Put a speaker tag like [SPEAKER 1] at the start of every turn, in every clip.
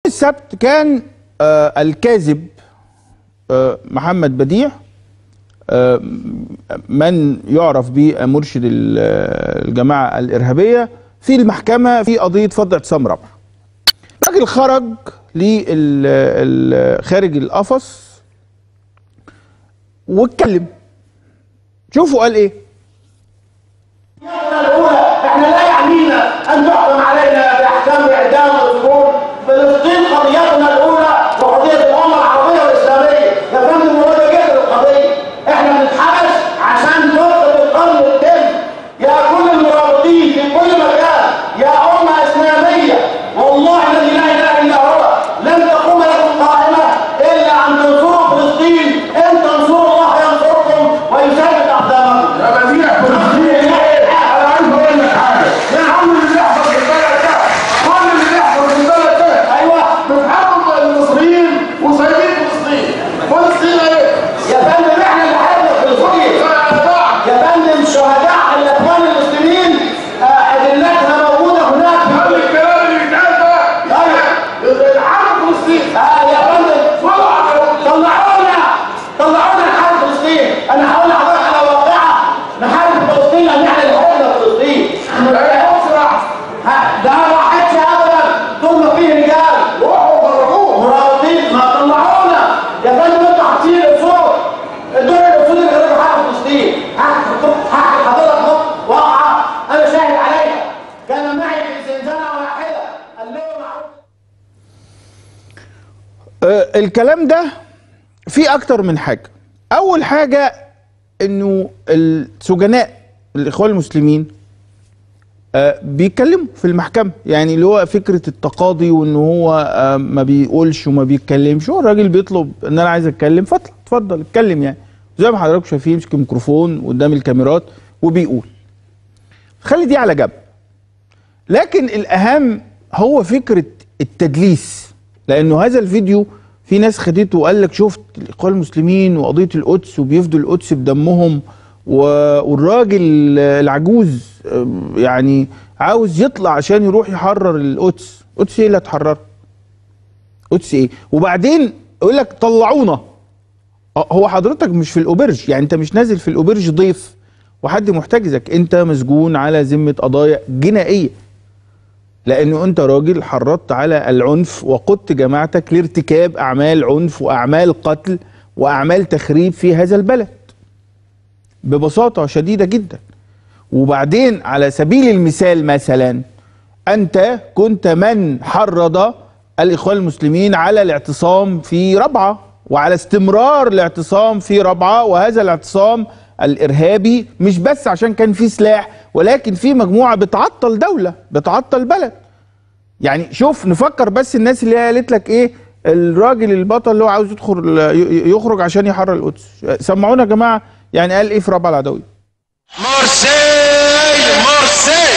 [SPEAKER 1] السبت كان آه الكاذب آه محمد بديع آه من يعرف بمرشد ال- آه، الجماعه الارهابيه في المحكمه في قضيه فض اعتصام رابعه. الراجل خرج لل ال- خارج القفص واتكلم شوفوا قال ايه
[SPEAKER 2] الأولى احنا لا يعنينا أن تحكم علينا بأحكام إعدام وسجون فلسطين قضيتنا الأولى وقضية الأمة العربية والإسلامية يا فندم هو ده جذر القضية احنا بنتحبس عشان نطلب القرن الدم يا كل المرابطين في كل مكان يا أمة إسلامية والله الذي لا إله إلا هو لن تقوم لكم قائمة إلا أن تنصروا فلسطين إن تنصروا الله ينصركم ويثبت أقدامكم
[SPEAKER 3] يا بديع فلسطين انا عايز اقول لك حاجه كل اللي بيحصل في البلد ده كل اللي بيحصل في البلد ده
[SPEAKER 2] أيوه
[SPEAKER 3] بتحاربوا المصريين وسايبين فلسطين فلسطين ايه؟
[SPEAKER 2] يا فندم احنا اللي حاربنا في فلسطين
[SPEAKER 3] يا بعض
[SPEAKER 2] يا فندم شهداء الاخوان المسلمين آه، ادلتها موجوده هناك في
[SPEAKER 3] كل الكلام اللي بيتقال ده الحرب فلسطين
[SPEAKER 2] آه يا فندم طلعونا طلعونا نحارب فلسطين انا هقول لحضرتك على واقعه نحارب فلسطين لان احنا اللي حاربنا فلسطين ها، ده ما راحتش ابدا طول ما فيه رجال
[SPEAKER 3] روحوا فرجوه
[SPEAKER 2] مرابطين ما طلعونا يا فندم انتوا حاطين الاسود دول الاسود اللي كانوا حارب فلسطين هحكي هحكي لحضرتك نقطة واقعه انا شاهد عليها كان معي في زنزانه واحده اللواء معروف
[SPEAKER 1] آه، الكلام ده فيه اكتر من حاجه اول حاجه انه السجناء الاخوان المسلمين آه، بيتكلموا في المحكمه يعني اللي هو فكره التقاضي وان هو آه، ما بيقولش وما بيتكلمش هو الراجل بيطلب ان انا عايز اتكلم فاطلع اتفضل اتكلم يعني زي ما حضراتكم شايفين يمسك ميكروفون قدام الكاميرات وبيقول خلي دي على جنب لكن الاهم هو فكره التدليس لانه هذا الفيديو في ناس خدته وقال لك شفت الاخوان المسلمين وقضيه القدس وبيفدوا القدس بدمهم و- والراجل العجوز آه، يعني عاوز يطلع عشان يروح يحرر القدس القدس ايه اللي هتحررها قدس ايه وبعدين يقول لك طلعونا آه، هو حضرتك مش في الاوبرج يعني انت مش نازل في الاوبرج ضيف وحد محتجزك انت مسجون على ذمه قضايا جنائيه لانه انت راجل حرضت على العنف وقدت جماعتك لارتكاب اعمال عنف واعمال قتل واعمال تخريب في هذا البلد ببساطه شديده جدا وبعدين على سبيل المثال مثلا انت كنت من حرض الاخوان المسلمين على الاعتصام في ربعه وعلى استمرار الاعتصام في ربعه وهذا الاعتصام الارهابي مش بس عشان كان في سلاح ولكن في مجموعه بتعطل دوله بتعطل بلد يعني شوف نفكر بس الناس اللي هي قالت لك ايه الراجل البطل اللي هو عاوز يدخل ي- يخرج عشان يحرر القدس سمعونا يا جماعه يعني قال ايه في ربع العدويه
[SPEAKER 4] مرسي مرسي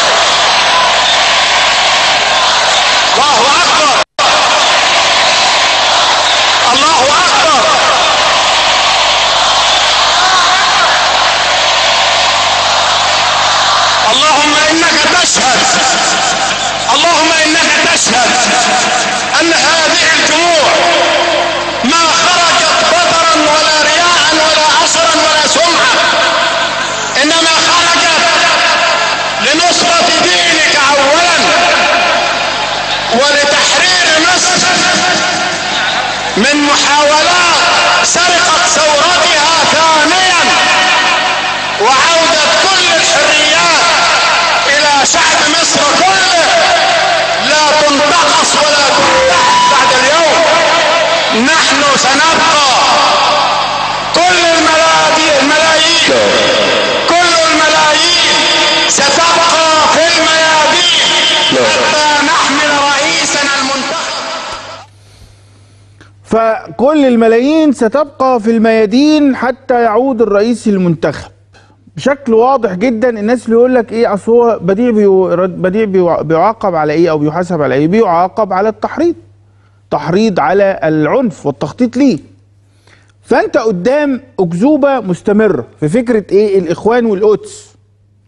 [SPEAKER 4] الله اكبر الله اكبر اللهم انك تشهد اللهم انك تشهد ان هذه الجموع ما خرجت بطرا ولا رياء ولا عصرا ولا سمعه انما خرجت لنصرة دينك اولا ولتحرير مصر من محاولات سرقة ثورتها ثانيا وعودة كل الحريات الى شعب مصر كله لا تنتقص ولا تنتهك بعد اليوم نحن سنبقى كل الملايين الملايين كل الملايين ستبقى في الميادين حتى نحمل رئيسنا المنتخب
[SPEAKER 1] فكل الملايين ستبقى في الميادين حتى يعود الرئيس المنتخب بشكل واضح جدا الناس اللي يقول لك ايه اصل هو بديع بيو بديع بيو- بيعاقب على ايه او بيحاسب على ايه بيعاقب على التحريض تحريض على العنف والتخطيط ليه فانت قدام اكذوبه مستمره في فكره ايه الاخوان والقدس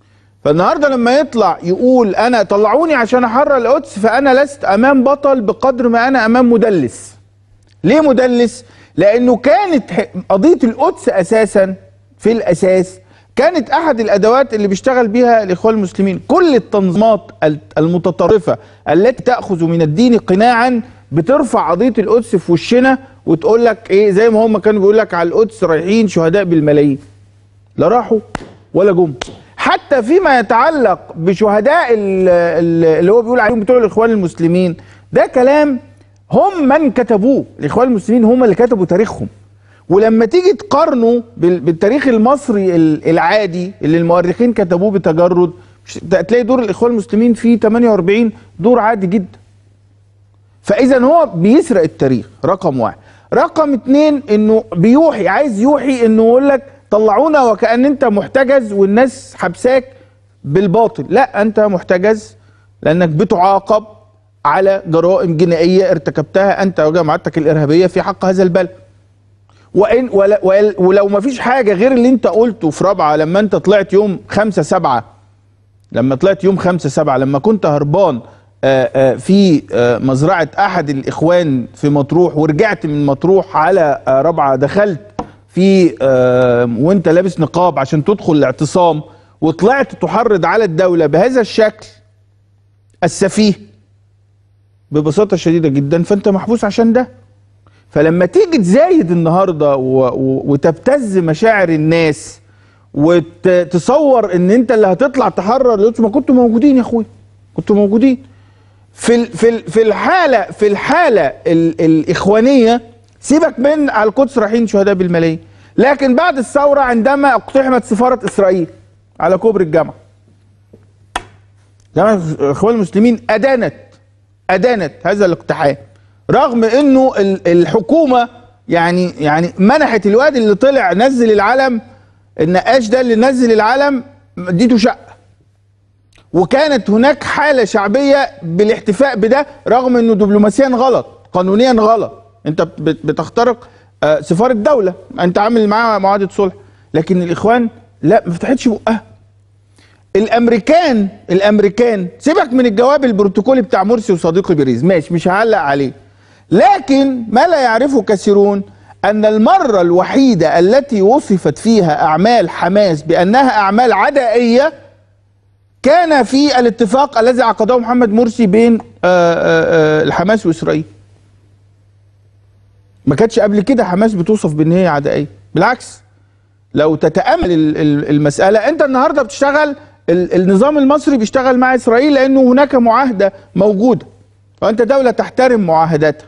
[SPEAKER 1] فالنهارده لما يطلع يقول انا طلعوني عشان احرر القدس فانا لست امام بطل بقدر ما انا امام مدلس ليه مدلس لانه كانت ح- قضيه القدس اساسا في الاساس كانت احد الادوات اللي بيشتغل بيها الاخوان المسلمين كل التنظيمات ال- المتطرفه التي تاخذ من الدين قناعا بترفع قضيه القدس في وشنا وتقول لك ايه زي ما هم كانوا بيقول لك على القدس رايحين شهداء بالملايين لا راحوا ولا جم حتى فيما يتعلق بشهداء ال- ال- اللي هو بيقول عليهم بتوع الاخوان المسلمين ده كلام هم من كتبوه الاخوان المسلمين هم اللي كتبوا تاريخهم ولما تيجي تقارنه بال- بالتاريخ المصري ال- العادي اللي المؤرخين كتبوه بتجرد مش- تلاقي دور الاخوان المسلمين فيه 48 دور عادي جدا فاذا هو بيسرق التاريخ رقم واحد رقم اتنين انه بيوحي عايز يوحي انه يقول لك طلعونا وكأن انت محتجز والناس حبساك بالباطل لا انت محتجز لانك بتعاقب على جرائم جنائية ارتكبتها انت وجماعتك الارهابية في حق هذا البلد وإن ولا ول- ولو ما فيش حاجة غير اللي انت قلته في رابعة لما انت طلعت يوم خمسة سبعة لما طلعت يوم خمسة سبعة لما كنت هربان آه، آه، في آه، مزرعة أحد الإخوان في مطروح ورجعت من مطروح على آه، رابعة دخلت في آه، وانت لابس نقاب عشان تدخل الاعتصام وطلعت تحرض على الدولة بهذا الشكل السفيه ببساطة شديدة جدا فانت محبوس عشان ده فلما تيجي تزايد النهارده و... و... وتبتز مشاعر الناس وتصور ان انت اللي هتطلع تحرر القدس ما كنتوا موجودين يا اخويا كنتوا موجودين في ال... في ال... في الحاله في الحاله ال... الاخوانيه سيبك من على القدس رايحين شهداء بالملايين لكن بعد الثوره عندما اقتحمت سفاره اسرائيل على كوبري الجامعه جماعه الاخوان المسلمين ادانت ادانت هذا الاقتحام رغم انه ال- الحكومه يعني يعني منحت الواد اللي طلع نزل العلم النقاش ده اللي نزل العلم اديته شقه وكانت هناك حاله شعبيه بالاحتفاء بده رغم انه دبلوماسيا غلط قانونيا غلط انت بت- بتخترق آه، سفاره دوله انت عامل معاها معاهده صلح لكن الاخوان لا ما فتحتش بقها الامريكان الامريكان سيبك من الجواب البروتوكولي بتاع مرسي وصديقي بيريز ماشي مش هعلق عليه لكن ما لا يعرفه كثيرون ان المره الوحيده التي وصفت فيها اعمال حماس بانها اعمال عدائيه كان في الاتفاق الذي عقده محمد مرسي بين آه، آه، آه، الحماس واسرائيل ما كانتش قبل كده حماس بتوصف بان هي عدائيه بالعكس لو تتامل ال- ال- المساله انت النهارده بتشتغل ال- النظام المصري بيشتغل مع اسرائيل لانه هناك معاهده موجوده وانت دوله تحترم معاهداتها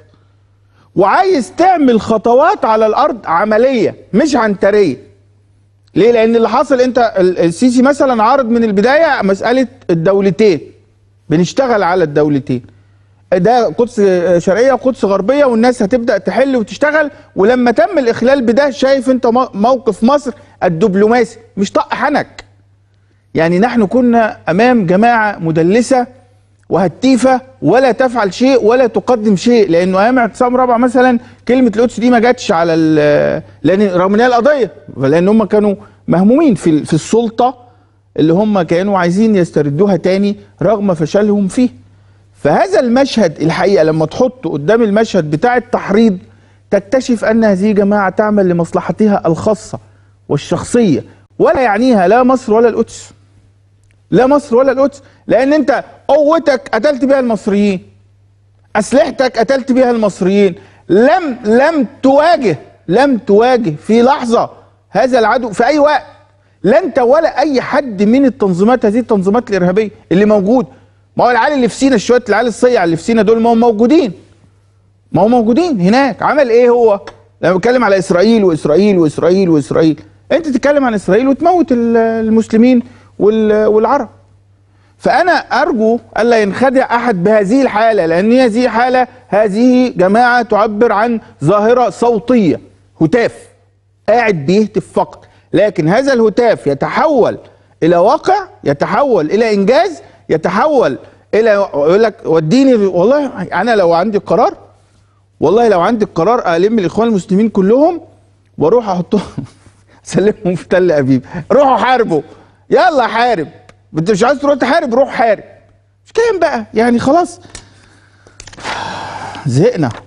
[SPEAKER 1] وعايز تعمل خطوات على الارض عمليه مش عنتريه ليه لان اللي حاصل انت ال- السيسي مثلا عارض من البدايه مساله الدولتين بنشتغل على الدولتين ده قدس شرقيه وقدس غربيه والناس هتبدا تحل وتشتغل ولما تم الاخلال بده شايف انت مو- موقف مصر الدبلوماسي مش طق حنك يعني نحن كنا امام جماعه مدلسه وهتيفه ولا تفعل شيء ولا تقدم شيء لانه ايام اعتصام رابعه مثلا كلمه القدس دي ما جاتش على ال- لان رغم ان هي القضيه لان هم كانوا مهمومين في في السلطه اللي هم كانوا عايزين يستردوها تاني رغم فشلهم فيه فهذا المشهد الحقيقه لما تحطه قدام المشهد بتاع التحريض تكتشف ان هذه جماعه تعمل لمصلحتها الخاصه والشخصيه ولا يعنيها لا مصر ولا القدس لا مصر ولا القدس لان انت قوتك قتلت بيها المصريين اسلحتك قتلت بيها المصريين لم لم تواجه لم تواجه في لحظه هذا العدو في اي وقت لا انت ولا اي حد من التنظيمات هذه التنظيمات الارهابيه اللي موجود ما هو العيال اللي في سينا شويه العيال الصيع اللي في سينا دول ما هم موجودين ما هم موجودين هناك عمل ايه هو لما بتكلم على اسرائيل واسرائيل واسرائيل واسرائيل انت تتكلم عن اسرائيل وتموت ال- المسلمين وال- والعرب فانا ارجو الا ينخدع احد بهذه الحاله لان هذه الحاله هذه جماعه تعبر عن ظاهره صوتيه هتاف قاعد بيهتف فقط لكن هذا الهتاف يتحول الى واقع يتحول الى انجاز يتحول الى يقول لك وديني والله انا لو عندي قرار والله لو عندي القرار الم الاخوان المسلمين كلهم واروح احطهم اسلمهم في تل ابيب روحوا حاربوا يلا حارب انت مش عايز تروح تحارب روح حارب مش كلام بقى يعني خلاص زهقنا